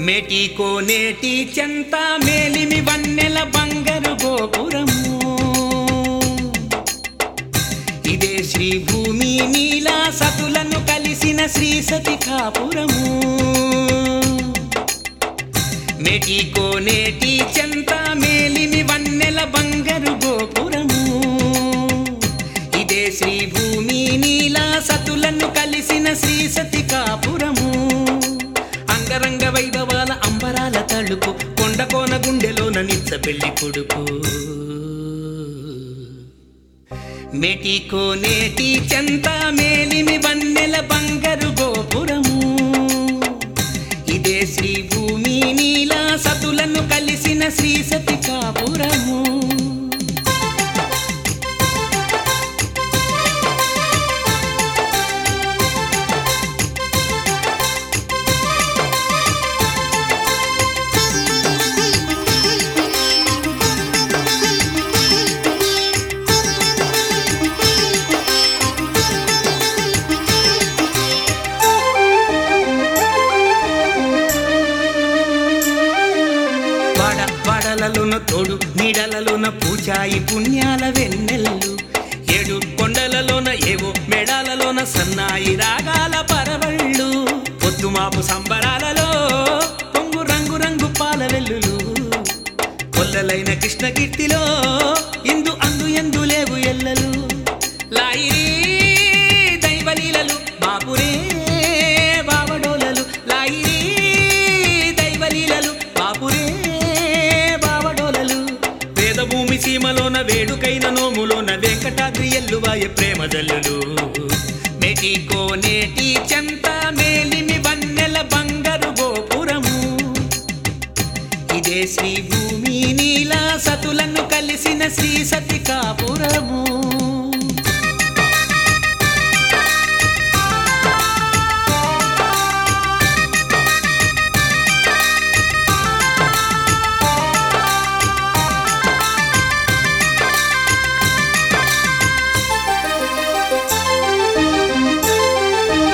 మెటికో నేటి చెంత మేలిమి వన్నెల బంగారు గోపురము ఇదే శ్రీ భూమి నీలా సతులను కలిసిన శ్రీ సతి కాపురము మెటికో నేటి చెంత మేలిమి వన్నెల బంగారు గోపురము ఇదే శ్రీ భూమి నీలా సతులను కలిసిన శ్రీ సతి కాపురము అంగరంగ వైభవాల అంబరాల తళుకు కొండ కోన గుండెలోన నిచ్చ పెళ్లి కొడుకు మెటికో నేటి చెంత మేలిమి వన్నెల బంగారు గోపురము ఇదే శ్రీ భూమి నీలా సతులను కలిసిన శ్రీ సతి కాపురము వాడ వాడలలోన తోడు నీడలలోన పూజాయి పుణ్యాల వెన్నెల్లు ఏడు కొండలలోన ఏవో మెడాలలోన సన్నాయి రాగాల పరవళ్ళు పొద్దుమాపు సంబరాలలో పొంగు రంగు రంగు పాల వెల్లులు కొల్లలైన కృష్ణకీర్తిలో ఇందు అందు ఎందు లేవు ఎల్లలు లాయిరీ దైవలీలలు బాపురే బావడోలలు లాయిరీ దైవలీలలు బాపురే బావడోలలు వేదభూమి సీమలోన వేడుకైన నోములోన వెంకటాద్రి ఎల్లువాయ ప్రేమ జల్లులు మెటికో నేటి చెంత మేలిమి వన్నెల బంగారు గోపురము ఇదే శ్రీ భూమి నీలా సతులను కలిసిన శ్రీ సతి